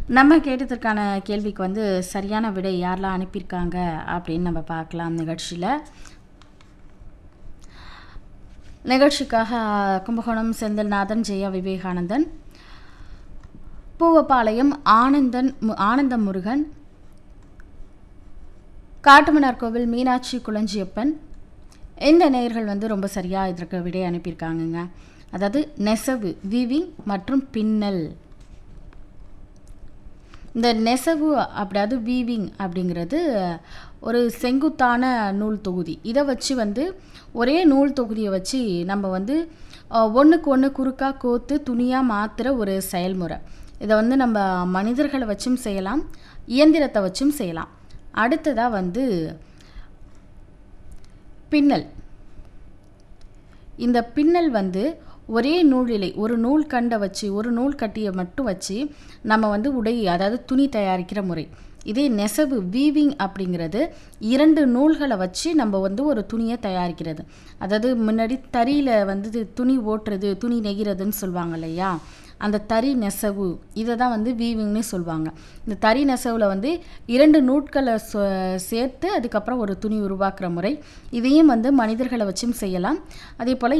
நம்ம கேட்டதற்கான கேள்விக்கு வந்து சரியான விடை யாரெல்லாம் அனுப்பியிருக்காங்க அப்படின்னு நம்ம பார்க்கலாம் நிகழ்ச்சியில் நிகழ்ச்சிக்காக கும்பகோணம் செந்தில்நாதன் ஜெயா விவேகானந்தன் பூவப்பாளையம் ஆனந்தன் மு- ஆனந்த முருகன் காட்டுமன்னார் கோவில் மீனாட்சி குளஞ்சியப்பன் இந்த நேயர்கள் வந்து ரொம்ப சரியாக இதற்கு விடை அனுப்பியிருக்காங்கங்க அதாவது நெசவு விவிங் மற்றும் பின்னல் இந்த நெசவு அதாவது வீவிங் அப்படிங்கிறது ஒரு செங்குத்தான நூல் தொகுதி இதை வச்சு வந்து ஒரே நூல் தொகுதியை வச்சு நம்ம வந்து ஒன்றுக்கு ஒன்று குறுக்கா கோத்து துணியாக மாற்றுற ஒரு செயல்முறை இதை வந்து நம்ம மனிதர்களை வச்சும் செய்யலாம் இயந்திரத்தை வச்சும் செய்யலாம் அடுத்ததாக வந்து பின்னல் இந்த பின்னல் வந்து ஒரே நூலிலை ஒரு நூல் கண்டை வச்சு ஒரு நூல் கட்டியை மட்டும் வச்சு நம்ம வந்து உடை அதாவது துணி தயாரிக்கிற முறை இதே நெசவு வீவிங் அப்படிங்கிறது இரண்டு நூல்களை வச்சு நம்ம வந்து ஒரு துணியை தயாரிக்கிறது அதாவது முன்னாடி தறியில் வந்து துணி ஓட்டுறது துணி நெய்கிறதுன்னு சொல்லுவாங்க இல்லையா அந்த தறி நெசவு இதை தான் வந்து வீவிங்னு சொல்லுவாங்க இந்த தறி நெசவில் வந்து இரண்டு நூட்களை சொ- சேர்த்து அதுக்கப்புறம் ஒரு துணி உருவாக்குற முறை இதையும் வந்து மனிதர்களை வச்சும் செய்யலாம் அதே போல்